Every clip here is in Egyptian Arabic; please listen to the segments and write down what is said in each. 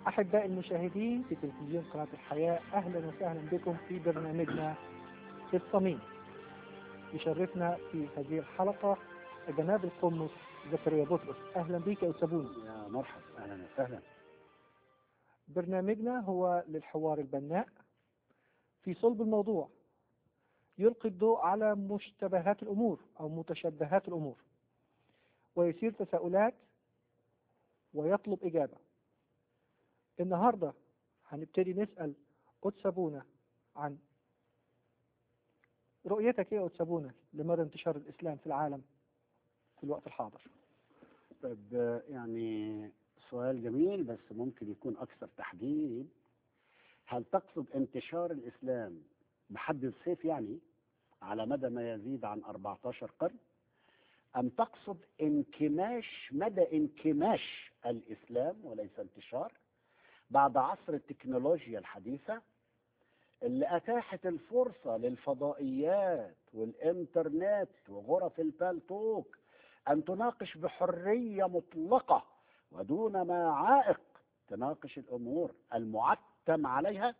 أحباء المشاهدين في تلفزيون قناة الحياة أهلا وسهلا بكم في برنامجنا في الصميم يشرفنا في هذه الحلقة جناب القمص زكريا بطرس أهلا بك يا أسابونا يا مرحبا اهلا وسهلا برنامجنا هو للحوار البناء في صلب الموضوع يلقي الضوء على مشتبهات الأمور أو متشبهات الأمور ويثير تساؤلات ويطلب إجابة النهاردة هنبتدي نسأل أتسابونا عن رؤيتك إيه يا أتسابونا لمدى انتشار الإسلام في العالم في الوقت الحاضر طيب آه، يعني سؤال جميل بس ممكن يكون اكثر تحديد هل تقصد انتشار الاسلام بحد السيف يعني على مدى ما يزيد عن 14 قرن ام تقصد انكماش مدى انكماش الاسلام وليس انتشار بعد عصر التكنولوجيا الحديثه اللي اتاحت الفرصه للفضائيات والانترنت وغرف البالتوك أن تناقش بحرية مطلقة ودون ما عائق تناقش الأمور المعتم عليها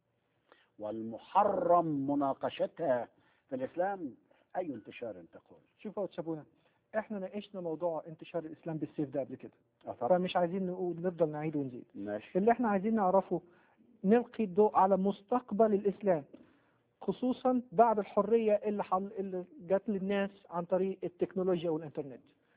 والمحرم مناقشتها في الإسلام أي انتشار تقول شوف يا أتسابونا احنا ناقشنا موضوع انتشار الإسلام بالسيف ده قبل كده آه طبعا. فمش عايزين نقول نفضل نعيد ونزيد ماشي اللي احنا عايزين نعرفه نلقي الضوء على مستقبل الإسلام خصوصا بعد الحرية اللي, حل... اللي جات للناس عن طريق التكنولوجيا والإنترنت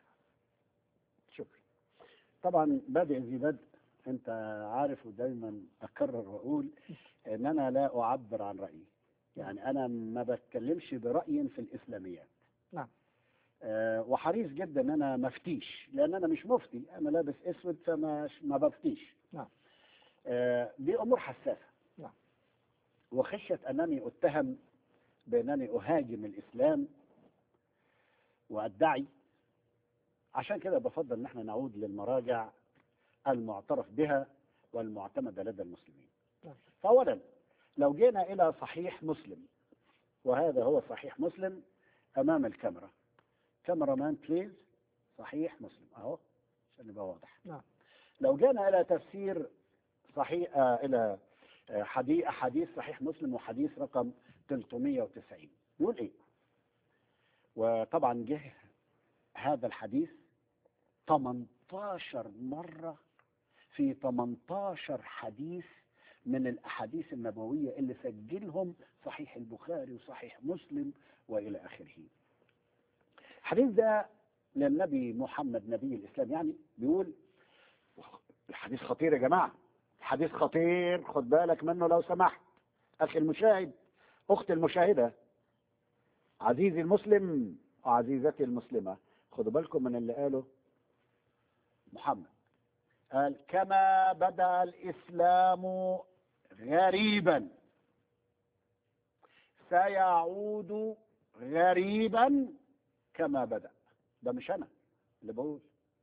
شكرا طبعا بادئ ذي بدء انت عارف ودايما اكرر واقول ان انا لا اعبر عن رايي يعني انا ما بتكلمش براي في الاسلاميات نعم. آه وحريص جدا ان انا ما افتيش لان انا مش مفتي انا لابس اسود فما ما بفتيش نعم. آه دي امور حساسه نعم. وخشيه انني اتهم بانني اهاجم الاسلام وادعي عشان كده بفضل ان احنا نعود للمراجع المعترف بها والمعتمده لدى المسلمين. نعم. فاولا لو جينا الى صحيح مسلم وهذا هو صحيح مسلم امام الكاميرا. كاميرا مان بليز صحيح مسلم اهو عشان يبقى واضح. نعم. لو جينا الى تفسير صحيح آه الى آه حديث احاديث صحيح مسلم وحديث رقم 390 يقول ايه؟ وطبعا جه هذا الحديث 18 مرة في 18 حديث من الأحاديث النبوية اللي سجلهم صحيح البخاري وصحيح مسلم وإلى آخره الحديث ده للنبي محمد نبي الإسلام يعني بيقول الحديث خطير يا جماعة الحديث خطير خد بالك منه لو سمحت أخي المشاهد أختي المشاهدة عزيزي المسلم وعزيزتي المسلمة خدوا بالكم من اللي قاله محمد قال كما بدا الاسلام غريبا سيعود غريبا كما بدا ده مش انا اللي بقول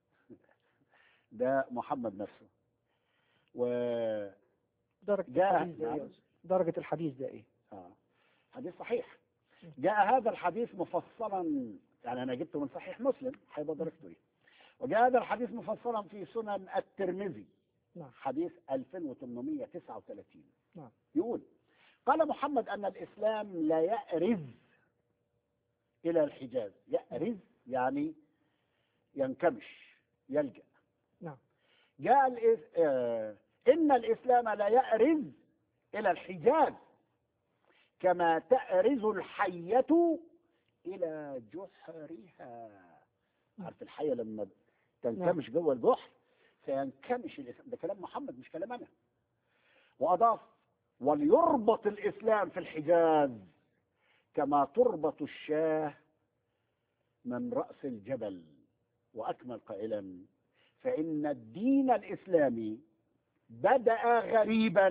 ده محمد نفسه و درجة جاء- الحديث ده نعم. ايه درجة الحديث ده ايه آه. حديث صحيح جاء هذا الحديث مفصلا يعني انا جبته من صحيح مسلم هيبقى درجته ايه وجاء هذا الحديث مفصلا في سنن الترمذي نعم. حديث 2839 نعم. يقول قال محمد ان الاسلام لا يأرز الى الحجاز يأرز يعني ينكمش يلجأ نعم. جاء الإس... آه... ان الاسلام لا يأرز الى الحجاز كما تأرز الحية إلى جحرها عارف الحية لما تنكمش جوه الجحر سينكمش الإسلام ده كلام محمد مش كلام أنا وأضاف وليربط الإسلام في الحجاز كما تربط الشاه من رأس الجبل وأكمل قائلا فإن الدين الإسلامي بدأ غريبا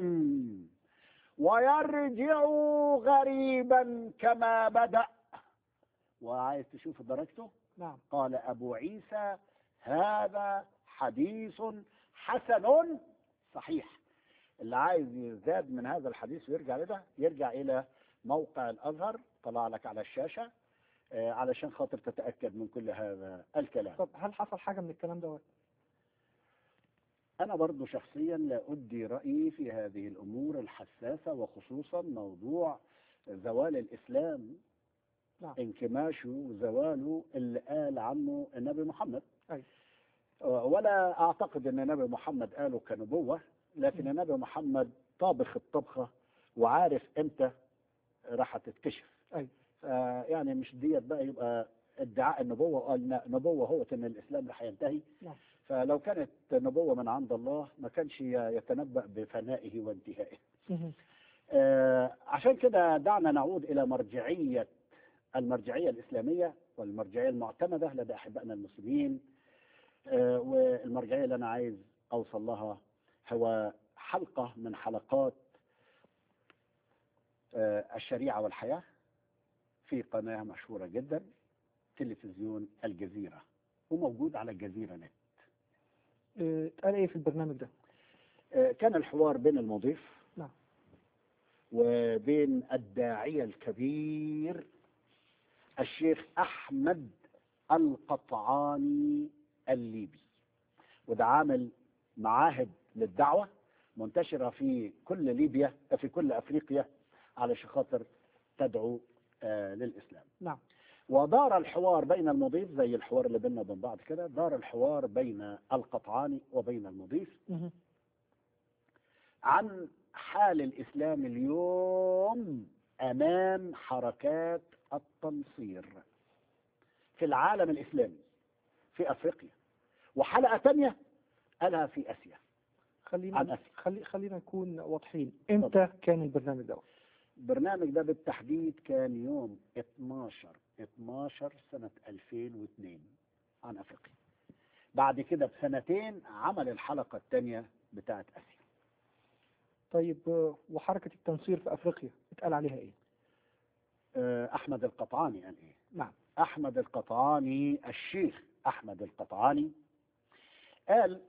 ويرجع غريبا كما بدأ وعايز تشوف درجته نعم قال أبو عيسى هذا حديث حسن صحيح اللي عايز يزداد من هذا الحديث ويرجع لده يرجع إلى موقع الأزهر طلع لك على الشاشة آه، علشان خاطر تتأكد من كل هذا الكلام طب هل حصل حاجة من الكلام دوت أنا برضو شخصيا لا أدي رأيي في هذه الأمور الحساسة وخصوصا موضوع زوال الإسلام نعم. انكماشه وزواله اللي قال عنه النبي محمد أي. ولا أعتقد أن النبي محمد قاله كنبوة لكن م. النبي محمد طابخ الطبخة وعارف إمتى راح تتكشف أي. آه، يعني مش ديت بقى يبقى ادعاء النبوة قال نبوة هو ان الاسلام رح ينتهي نعم. فلو كانت نبوة من عند الله ما كانش يتنبأ بفنائه وانتهائه مهم. آه، عشان كده دعنا نعود الى مرجعية المرجعية الاسلامية والمرجعية المعتمدة لدى احبائنا المسلمين آه، والمرجعية اللي انا عايز اوصل لها هو حلقة من حلقات آه، الشريعة والحياة في قناة مشهورة جدا تلفزيون الجزيرة وموجود على الجزيرة نت آه، اتقال ايه في البرنامج ده؟ آه، كان الحوار بين المضيف نعم. وبين الداعية الكبير الشيخ أحمد القطعاني الليبي وده عامل معاهد للدعوة منتشرة في كل ليبيا في كل أفريقيا علشان خاطر تدعو آه، للإسلام نعم ودار الحوار بين المضيف زي الحوار اللي بيننا وبين بعض كده دار الحوار بين القطعاني وبين المضيف مهم. عن حال الإسلام اليوم أمام حركات التنصير في العالم الإسلامي في أفريقيا وحلقة تانية قالها في آسيا عن خلينا آسيا خلي خلينا نكون واضحين امتى كان البرنامج ده؟ البرنامج ده بالتحديد كان يوم 12 12 سنة 2002 عن أفريقيا بعد كده بسنتين عمل الحلقة الثانية بتاعت آسيا طيب آه، وحركة التنصير في افريقيا اتقال عليها ايه؟ آه، أحمد القطعاني قال إيه نعم أحمد القطعاني الشيخ أحمد القطعاني قال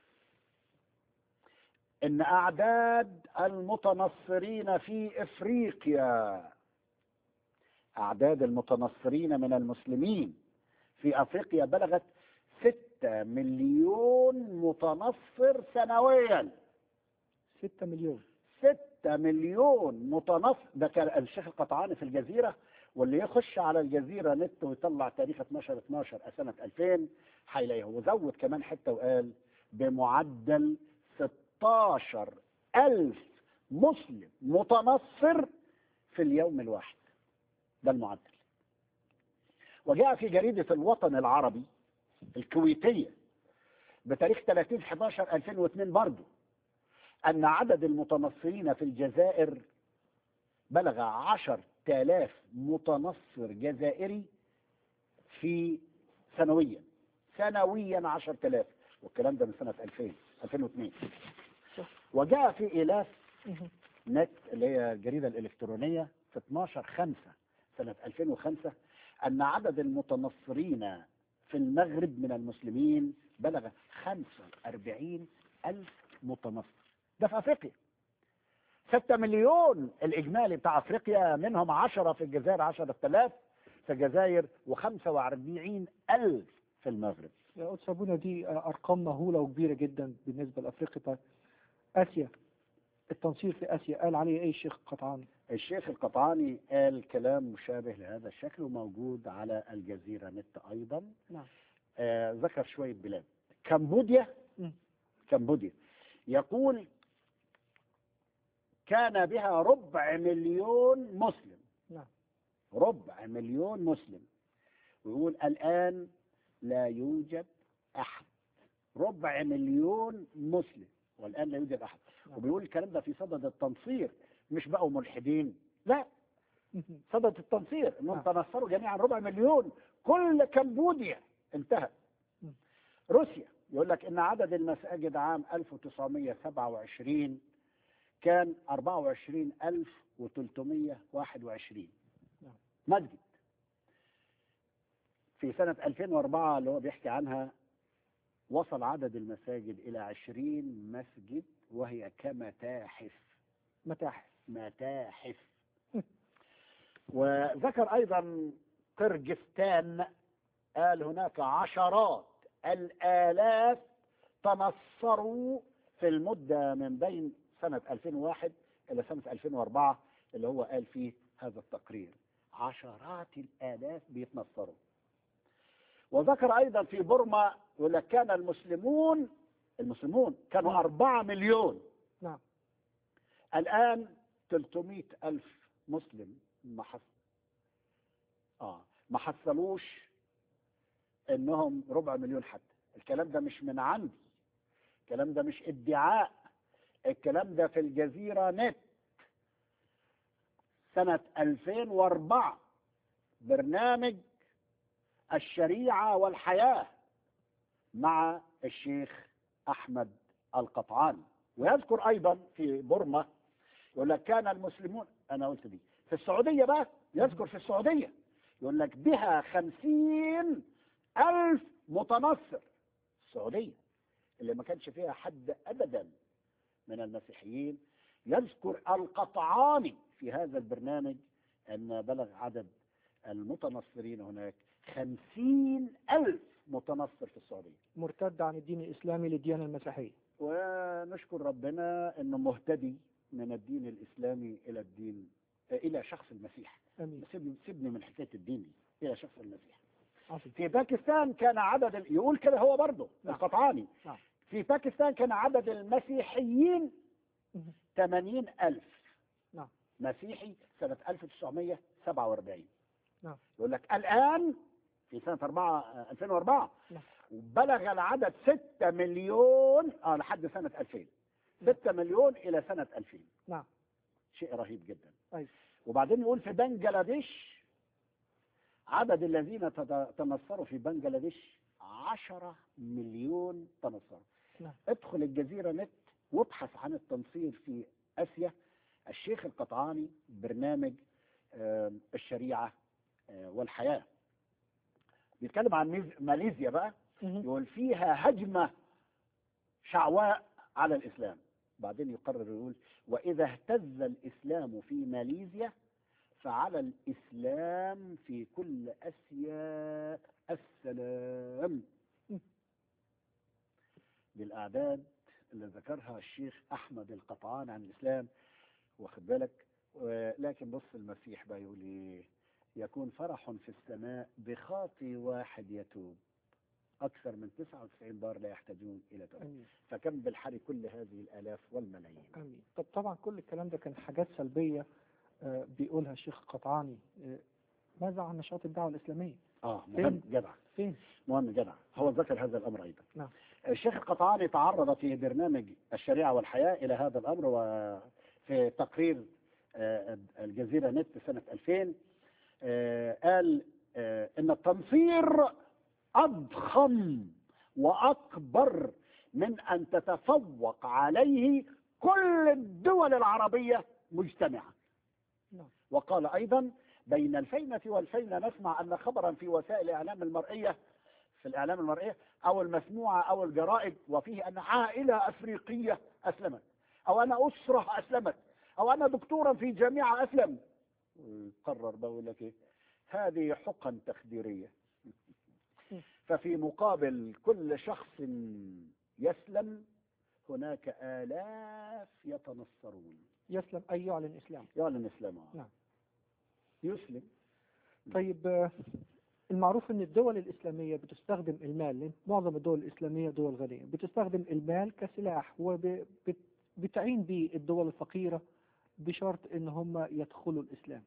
إن أعداد المتنصرين في إفريقيا أعداد المتنصرين من المسلمين في أفريقيا بلغت ستة مليون متنصر سنويا 6 مليون ستة مليون متنصر ده كان الشيخ القطعاني في الجزيرة واللي يخش على الجزيرة نت ويطلع تاريخ 12 12 سنة 2000 هيلاقيه وزود كمان حتة وقال بمعدل 16 ألف مسلم متنصر في اليوم الواحد ده المعدل وجاء في جريدة الوطن العربي الكويتية بتاريخ 30 11 2002 برضه أن عدد المتنصرين في الجزائر بلغ عشر تلاف متنصر جزائري في سنويا سنويا عشر تلاف والكلام ده من سنة 2000 2002 وجاء في إيلاف مهم. نت اللي هي الجريدة الإلكترونية في 12 5 سنة 2005 أن عدد المتنصرين في المغرب من المسلمين بلغ 45 ألف متنصر ده في أفريقيا 6 مليون الإجمالي بتاع أفريقيا منهم 10 في الجزائر 10000 في الجزائر و45 ألف في المغرب يا قدس ابونا دي آه، ارقام مهوله وكبيره جدا بالنسبه لافريقيا طيب اسيا التنصير في اسيا قال عليه ايه الشيخ قطعاني؟ الشيخ القطعاني قال كلام مشابه لهذا الشكل وموجود على الجزيرة نت أيضا نعم آه ذكر شوية بلاد كمبوديا مم. كمبوديا يقول كان بها ربع مليون مسلم نعم ربع مليون مسلم ويقول الآن لا يوجد أحد ربع مليون مسلم والآن لا يوجد أحد نعم. وبيقول الكلام ده في صدد التنصير مش بقوا ملحدين لا مهم. صدد التنصير انهم نعم. تنصروا جميعا ربع مليون كل كمبوديا انتهى مم. روسيا يقول لك ان عدد المساجد عام 1927 كان 24321 نعم. مسجد في سنة 2004 اللي هو بيحكي عنها وصل عدد المساجد إلى 20 مسجد وهي كمتاحف متاحف متاحف وذكر أيضا قرجستان قال هناك عشرات الآلاف تنصروا في المدة من بين سنة 2001 إلى سنة 2004 اللي هو قال فيه هذا التقرير عشرات الآلاف بيتنصروا وذكر أيضا في بورما يقول لك كان المسلمون المسلمون كانوا نعم. أربعة مليون نعم الآن 300 ألف مسلم ما حص... آه ما حصلوش إنهم ربع مليون حتى الكلام ده مش من عندي الكلام ده مش ادعاء الكلام ده في الجزيرة نت سنة 2004 برنامج الشريعة والحياة مع الشيخ أحمد القطعاني ويذكر أيضا في بورما يقول لك كان المسلمون أنا قلت دي في السعودية بقى يذكر في السعودية يقول لك بها خمسين ألف متنصر السعودية اللي ما كانش فيها حد أبدا من المسيحيين يذكر القطعاني في هذا البرنامج أن بلغ عدد المتنصرين هناك خمسين ألف متنصر في السعودية مرتد عن الدين الإسلامي للديانة المسيحية ونشكر ربنا أنه مهتدي من الدين الإسلامي إلى الدين إلى شخص المسيح أمين سيبني سيبني من حكاية الدين دي إلى شخص المسيح عظيم في باكستان كان عدد ال- يقول كده هو برضه نعم. القطعاني نعم. في باكستان كان عدد المسيحيين مهم. 80 ألف نعم. مسيحي سنة 1947 نعم. يقول لك الآن في سنة 4 آه، 2004 نعم. بلغ العدد 6 مليون اه لحد سنة 2000 6 مليون إلى سنة 2000 نعم شيء رهيب جدا أيوة. وبعدين يقول في بنجلاديش عدد الذين تد- تنصروا في بنجلاديش 10 مليون تنصروا نعم. ادخل الجزيرة نت وابحث عن التنصير في آسيا الشيخ القطعاني برنامج آم، الشريعة آه، والحياة بيتكلم عن ميز- ماليزيا بقى مهم. يقول فيها هجمة شعواء على الإسلام بعدين يقرر يقول وإذا اهتز الإسلام في ماليزيا فعلى الإسلام في كل أسيا السلام بالأعداد اللي ذكرها الشيخ أحمد القطعان عن الإسلام واخد بالك و- لكن بص المسيح بقى يقول إيه يكون فرح في السماء بخاطي واحد يتوب أكثر من 99 دار لا يحتاجون إلى توبة أمين فكم بالحري كل هذه الآلاف والملايين أمين طب طبعا كل الكلام ده كان حاجات سلبية آه، بيقولها الشيخ القطعاني آه، ماذا عن نشاط الدعوة الإسلامية؟ اه مهم جدع فين؟ مهم جدع هو ذكر هذا الامر ايضا نعم. الشيخ القطعاني تعرض في برنامج الشريعه والحياه الى هذا الامر وفي تقرير آه، الجزيره نت سنه 2000 آه، قال آه، ان التنصير اضخم واكبر من ان تتفوق عليه كل الدول العربيه مجتمعه نعم. وقال ايضا بين الفينة والفينة نسمع أن خبرا في وسائل الإعلام المرئية في الإعلام المرئية أو المسموعة أو الجرائد وفيه أن عائلة أفريقية أسلمت أو أن أسرة أسلمت أو أن دكتورا في جامعة أسلم قرر بقول لك إيه هذه حقن تخديرية ففي مقابل كل شخص يسلم هناك آلاف يتنصرون يسلم أي يعلن إسلام يعلن إسلامه نعم. يسلم طيب آه، المعروف ان الدول الاسلاميه بتستخدم المال لأن معظم الدول الاسلاميه دول غنيه بتستخدم المال كسلاح وبتعين به الدول الفقيره بشرط ان هم يدخلوا الاسلام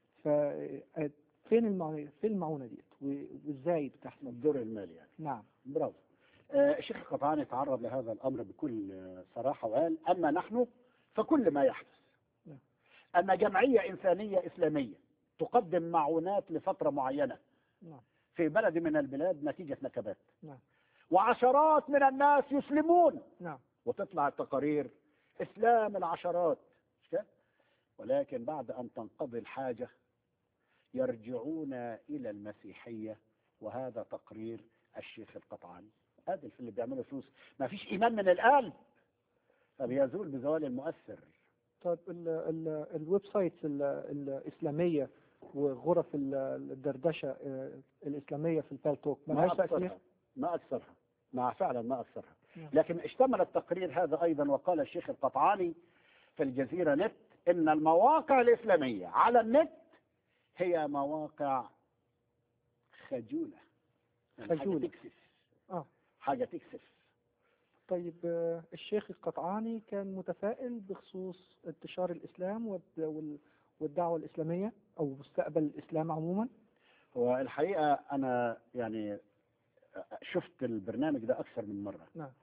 فين المعونة فين المعونه ديت و- وازاي بتحصل الدور المالي يعني نعم برافو آه، الشيخ القطعاني تعرض لهذا الامر بكل آه، صراحه وقال اما نحن فكل ما يحدث نعم. ان جمعيه انسانيه اسلاميه تقدم معونات لفتره معينه نعم في بلد من البلاد نتيجه نكبات نعم وعشرات من الناس يسلمون نعم وتطلع التقارير اسلام العشرات مش كده؟ ولكن بعد ان تنقضي الحاجه يرجعون الى المسيحيه وهذا تقرير الشيخ القطعاني هذا في اللي بيعملوا فلوس ما فيش ايمان من القلب فبيزول بزوال المؤثر طيب ال ال الويب سايتس ال- الاسلاميه وغرف ال- الدردشه آه، الاسلاميه في البالتوك ما ملهاش تاثير اكثرها ما اكثرها مع فعلا ما أكثرها نعم. لكن اشتمل التقرير هذا أيضا وقال الشيخ القطعاني في الجزيرة نت إن المواقع الإسلامية على النت هي مواقع خجولة يعني خجولة. حاجة تكسف آه. حاجة تكسف طيب آه، الشيخ القطعاني كان متفائل بخصوص انتشار الإسلام والد- وال- والدعوة الإسلامية أو مستقبل الإسلام عموما والحقيقة أنا يعني شفت البرنامج ده أكثر من مرة نعم.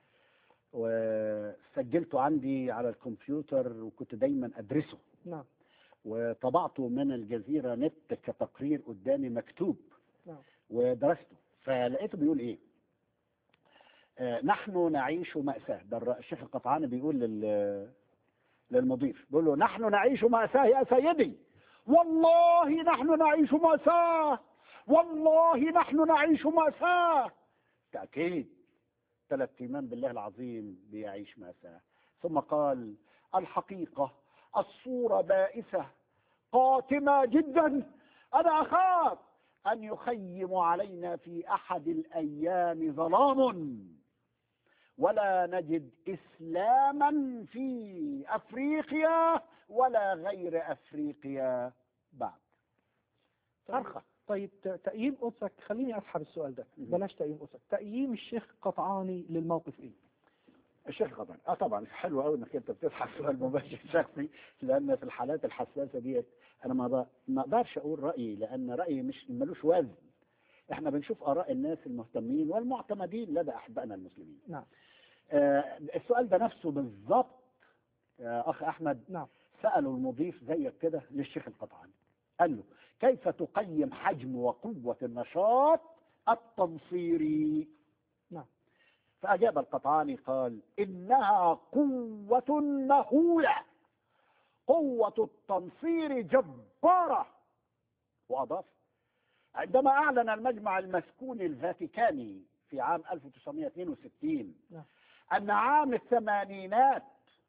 وسجلته عندي على الكمبيوتر وكنت دايما أدرسه نعم وطبعته من الجزيرة نت كتقرير قدامي مكتوب نعم. ودرسته فلقيته بيقول ايه آه نحن نعيش مأساة ده الر- الشيخ القطعاني بيقول لل للمضيف بيقول له نحن نعيش مأساة يا سيدي والله نحن نعيش مأساة والله نحن نعيش مأساة تأكيد ثلاث إيمان بالله العظيم بيعيش مأساة ثم قال الحقيقة الصورة بائسة قاتمة جدا أنا أخاف أن يخيم علينا في أحد الأيام ظلام ولا نجد إسلاما في أفريقيا ولا غير أفريقيا بعد صرخة طيب ت- تقييم قدسك خليني أسحب السؤال ده مهم. بلاش تقييم قدسك تقييم الشيخ قطعاني للموقف إيه الشيخ طبعا اه طبعا حلو قوي انك انت بتسحب سؤال مباشر شخصي لان في الحالات الحساسه ديت انا ما ب- ما اقدرش اقول رايي لان رايي مش ملوش وزن احنا بنشوف اراء الناس المهتمين والمعتمدين لدى احبائنا المسلمين نعم آه السؤال ده نفسه بالظبط يا اخ احمد نعم سالوا المضيف زيك كده للشيخ القطعاني قال له كيف تقيم حجم وقوه النشاط التنصيري نعم. فأجاب القطعاني قال إنها قوة مهولة قوة التنصير جبارة وأضاف عندما أعلن المجمع المسكوني الفاتيكاني في عام 1962 نعم. أن عام الثمانينات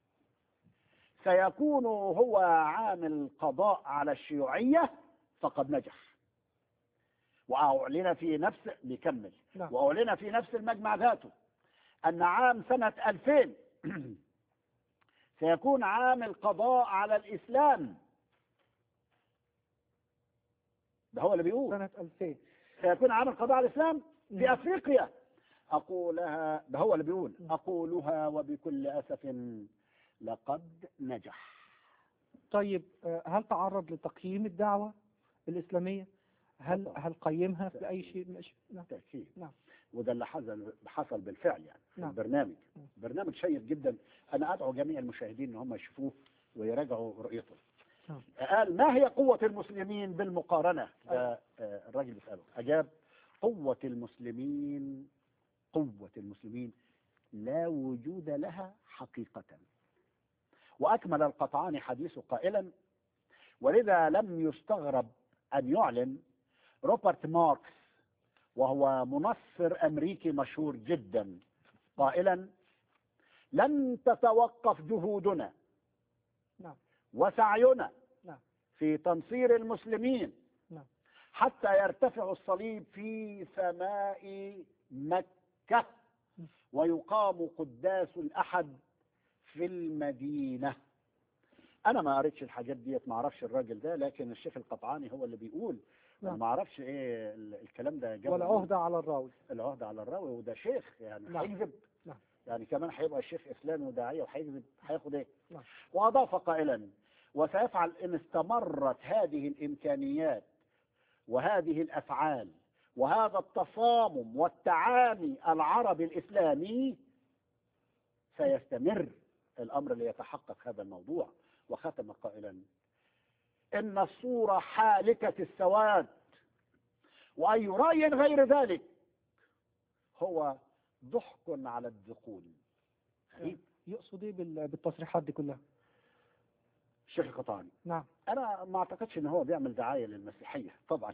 سيكون هو عام القضاء على الشيوعية فقد نجح وأعلن في نفس بيكمل نعم وأعلن في نفس المجمع ذاته أن عام سنة 2000 سيكون عام القضاء على الإسلام ده هو اللي بيقول سنة 2000 سيكون عام القضاء على الإسلام في نعم. أفريقيا أقولها ده هو اللي بيقول أقولها وبكل أسف لقد نجح طيب آه، هل تعرض لتقييم الدعوة الإسلامية؟ هل طبعا. هل قيمها في أي شيء من الأشياء؟ نعم بالتأكيد نعم. وده اللي حصل حصل بالفعل يعني في نعم. البرنامج نعم. برنامج شيق جدا أنا أدعو جميع المشاهدين إن هم يشوفوه ويراجعوا رؤيته نعم. قال ما هي قوة المسلمين بالمقارنة ده آه، الراجل بيسأله أجاب قوة المسلمين قوة المسلمين لا وجود لها حقيقة وأكمل القطعان حديثه قائلا ولذا لم يستغرب أن يعلن روبرت ماركس وهو منصر أمريكي مشهور جدا قائلا لن تتوقف جهودنا نعم. وسعينا نعم. في تنصير المسلمين نعم. حتى يرتفع الصليب في سماء مكة م. ويقام قداس الأحد في المدينة أنا ما قريتش الحاجات ديت ما أعرفش الراجل ده لكن الشيخ القطعاني هو اللي بيقول أنا نعم. ما أعرفش إيه ال- الكلام ده جاب ولا منين. عهدة على الراوي العهدة على الراوي وده شيخ يعني نعم. هيكذب نعم. يعني كمان هيبقى شيخ إسلامي وداعية وهيكذب هياخد إيه نعم. وأضاف قائلا وسيفعل إن استمرت هذه الإمكانيات وهذه الأفعال وهذا التصامم والتعامي العربي الإسلامي سيستمر الأمر ليتحقق هذا الموضوع وختم قائلا إن الصورة حالكة السواد وأي رأي غير ذلك هو ضحك على الذقون غريب يقصد إيه بال- بالتصريحات دي كلها؟ الشيخ القطعاني نعم انا ما اعتقدش ان هو بيعمل دعايه للمسيحيه طبعا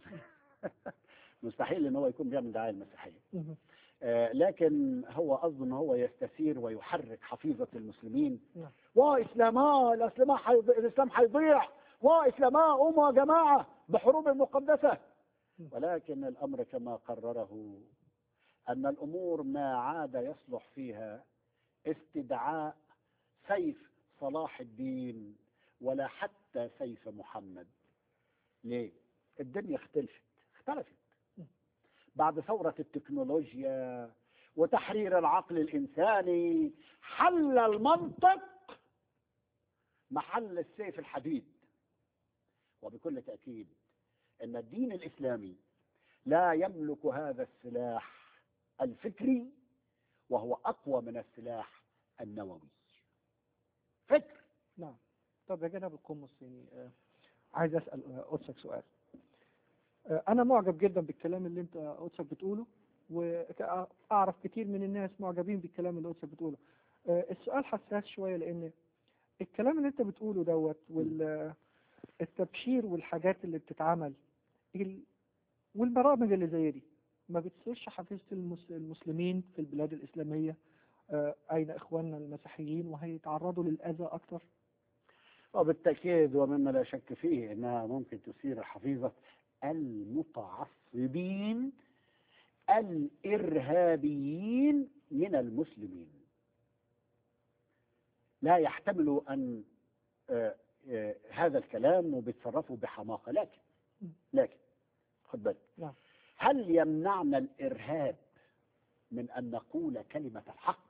مستحيل ان هو يكون بيعمل دعايه للمسيحيه مهم. آه لكن هو قصده ان هو يستثير ويحرك حفيظه المسلمين نعم. واسلاما الاسلام حيض... الاسلام هيضيع واسلاما قوموا يا جماعه بحروب المقدسه م. ولكن الامر كما قرره أن الأمور ما عاد يصلح فيها استدعاء سيف صلاح الدين ولا حتى سيف محمد ليه؟ الدنيا اختلفت اختلفت بعد ثورة التكنولوجيا وتحرير العقل الإنساني حل المنطق محل السيف الحديد وبكل تأكيد أن الدين الإسلامي لا يملك هذا السلاح الفكري وهو أقوى من السلاح النووي فكر نعم طب يا جناب القمص يعني آه، عايز اسال آه، قدسك سؤال آه، انا معجب جدا بالكلام اللي انت قدسك بتقوله واعرف كتير من الناس معجبين بالكلام اللي قدسك بتقوله آه، السؤال حساس شويه لان الكلام اللي انت بتقوله دوت والتبشير والحاجات اللي بتتعمل ال- والبرامج اللي زي دي ما بتصيرش حفيظة المس- المسلمين في البلاد الإسلامية آه، أين إخواننا المسيحيين وهيتعرضوا للأذى أكتر وبالتأكيد ومما لا شك فيه أنها ممكن تثير حفيظة المتعصبين الإرهابيين من المسلمين لا يحتملوا أن آه، آه، هذا الكلام وبيتصرفوا بحماقة لكن لكن خد بالك نعم. هل يمنعنا الإرهاب من أن نقول كلمة الحق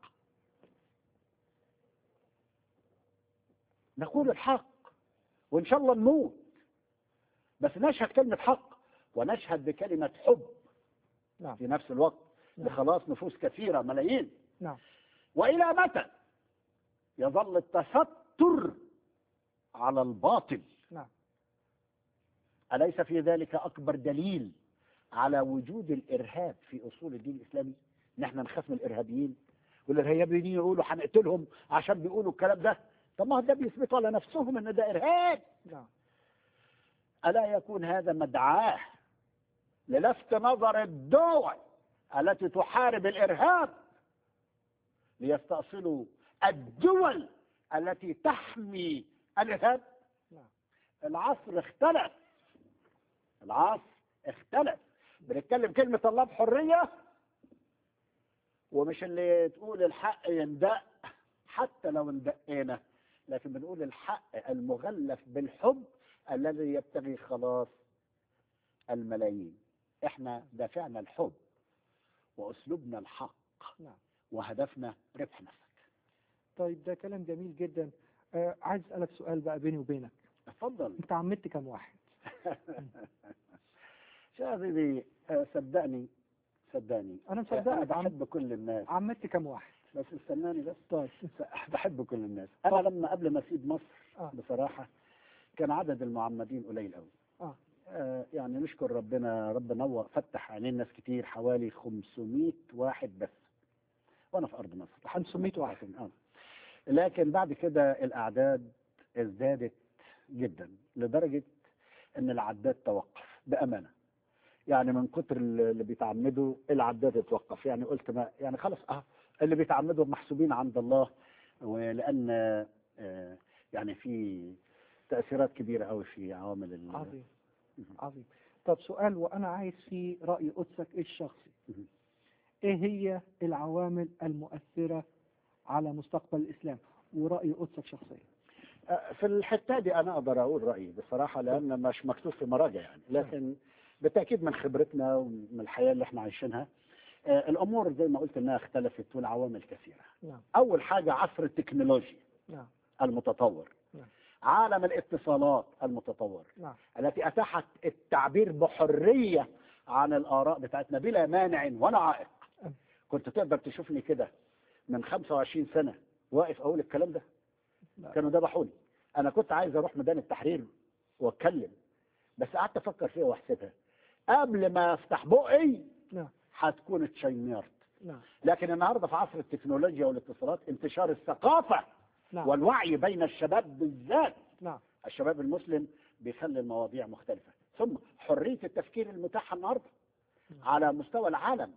نقول الحق وإن شاء الله نموت بس نشهد كلمة حق ونشهد بكلمة حب نعم في نفس الوقت نعم. لخلاص نفوس كثيرة ملايين نعم وإلى متى يظل التستر على الباطل نعم أليس في ذلك أكبر دليل على وجود الإرهاب في أصول الدين الإسلامي نحن نخاف من الإرهابيين والإرهابيين يقولوا هنقتلهم عشان بيقولوا الكلام ده طب ما هو ده بيثبتوا على نفسهم إن ده إرهاب نعم ألا يكون هذا مدعاه للفت نظر الدول التي تحارب الإرهاب ليستأصلوا الدول التي تحمي الإرهاب نعم العصر اختلف العصر اختلف بنتكلم كلمة الله بحرية ومش اللي تقول الحق يندق حتى لو اندقينا لكن بنقول الحق المغلف بالحب الذي يبتغي خلاص الملايين احنا دافعنا الحب واسلوبنا الحق نعم وهدفنا ربح نفسك طيب ده كلام جميل جدا آه عايز أسألك سؤال بقى بيني وبينك اتفضل أنت عمدت كم واحد شو حبيبي آه، صدقني صدقني أنا انا مصدقك عم... بحب كل الناس عمدت كم واحد بس استناني بس طيب بحب كل الناس انا طب. لما قبل ما اسيب مصر آه. بصراحه كان عدد المعمدين قليل قوي آه. آه يعني نشكر ربنا رب نور فتح عينين ناس كتير حوالي 500 واحد بس وانا في ارض مصر 500 واحد. اه لكن بعد كده الاعداد ازدادت جدا لدرجه ان العداد توقف بامانه يعني من كتر اللي بيتعمدوا العداد اتوقف يعني قلت ما يعني خلاص اه اللي بيتعمدوا محسوبين عند الله ولان آه يعني في تاثيرات كبيره قوي في عوامل ال- عظيم مهم. عظيم طب سؤال وأنا عايز فيه رأي قدسك الشخصي مهم. إيه هي العوامل المؤثرة على مستقبل الإسلام ورأي قدسك شخصيا آه، في الحته دي انا اقدر اقول رايي بصراحه لان مش مكتوب في مراجع يعني لكن بالتاكيد من خبرتنا ومن الحياه اللي احنا عايشينها آه، الامور زي ما قلت انها اختلفت والعوامل كثيره نعم اول حاجه عصر التكنولوجيا نعم المتطور نعم. عالم الاتصالات المتطور نعم التي اتاحت التعبير بحريه عن الاراء بتاعتنا بلا مانع ولا عائق أم. كنت تقدر تشوفني كده من 25 سنه واقف اقول الكلام ده لا. كانوا ذبحوني انا كنت عايز اروح ميدان التحرير واتكلم بس قعدت افكر فيها واحسبها قبل ما افتح بقي نعم هتكون اتشيمرت نعم لكن النهارده في عصر التكنولوجيا والاتصالات انتشار الثقافه نعم والوعي بين الشباب بالذات نعم الشباب المسلم بيخلي المواضيع مختلفة ثم حرية التفكير المتاحة النهاردة نعم. على مستوى العالم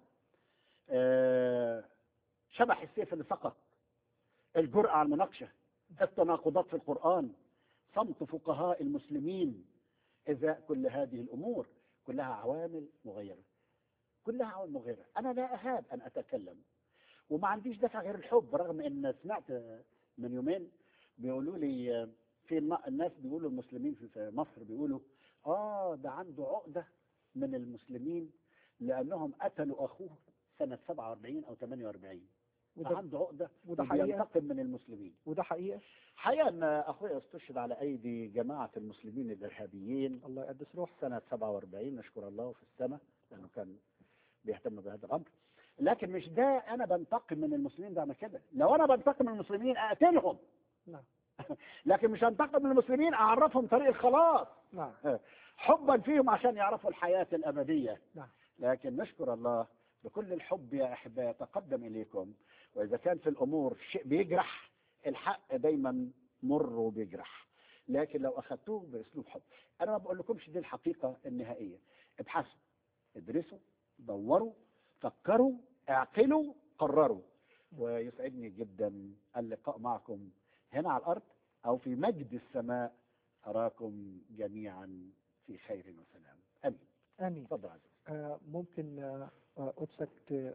آه، شبح السيف اللي سقط الجرأة على المناقشة التناقضات في القرآن صمت فقهاء المسلمين إذا كل هذه الأمور كلها عوامل مغيرة كلها عوامل مغيرة أنا لا أهاب أن أتكلم وما عنديش دفع غير الحب رغم أن سمعت من يومين بيقولوا لي في الم- الناس بيقولوا المسلمين في- في مصر بيقولوا آه ده عنده عقدة من المسلمين لأنهم قتلوا أخوه سنة 47 أو 48 وده, عنده عقدة وده حقيقة وبينتقم من المسلمين وده حقيقة حقيقة أن أخوي استشهد على أيدي جماعة المسلمين الإرهابيين الله يقدس روح سنة 47 نشكر الله في السماء لأنه كان بيهتم بهذا الأمر لكن مش ده أنا بنتقم من المسلمين بعمل كده لو أنا بنتقم من المسلمين أقتلهم نعم لكن مش هنتقم من المسلمين أعرفهم طريق الخلاص نعم حبا فيهم عشان يعرفوا الحياة الأبدية نعم. لكن نشكر الله بكل الحب يا أحباء تقدم إليكم وإذا كان في الأمور شيء بيجرح الحق دايما مر وبيجرح لكن لو أخذتوه بأسلوب حب أنا ما بقول لكمش دي الحقيقة النهائية ابحثوا ادرسوا دوروا فكروا اعقلوا قرروا ويسعدني جدا اللقاء معكم هنا على الأرض أو في مجد السماء أراكم جميعا في خير وسلام امين امين تفضل عزيز آه ممكن آه آه، قدسك ت-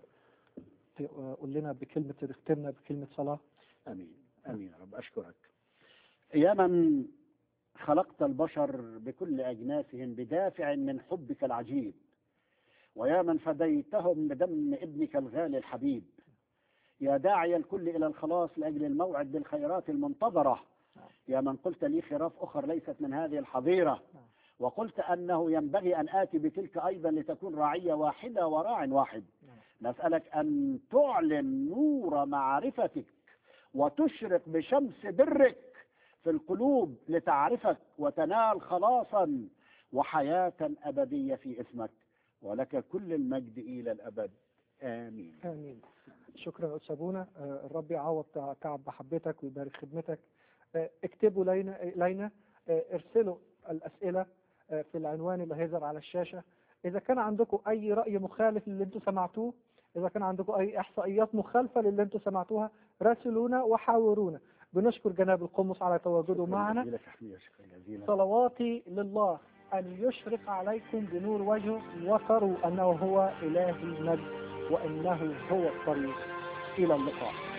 تقول لنا بكلمة تختمنا بكلمة صلاة امين امين يا رب اشكرك يا من خلقت البشر بكل اجناسهم بدافع من حبك العجيب ويا من فديتهم بدم ابنك الغالي الحبيب يا داعي الكل الى الخلاص لاجل الموعد بالخيرات المنتظره يا من قلت لي خراف اخر ليست من هذه الحظيره وقلت انه ينبغي ان اتي بتلك ايضا لتكون راعيه واحده وراع واحد نسالك ان تعلن نور معرفتك وتشرق بشمس برك في القلوب لتعرفك وتنال خلاصا وحياه ابديه في اسمك ولك كل المجد الى الابد امين امين شكرا يا استاذ ابونا آه، الرب يعوض تع- تعب محبتك ويبارك خدمتك آه، اكتبوا لينا لينا آه، ارسلوا الاسئله آه، في العنوان اللي هيظهر على الشاشه اذا كان عندكم اي راي مخالف للي انتم سمعتوه اذا كان عندكم اي احصائيات مخالفه للي انتم سمعتوها راسلونا وحاورونا بنشكر جناب القمص على تواجده معنا شكرا جزيلا تحميه شكرا جزيلا صلواتي لله أن يشرق عليكم بنور وجهه وتروا أنه هو إله المجد وأنه هو الطريق إلى اللقاء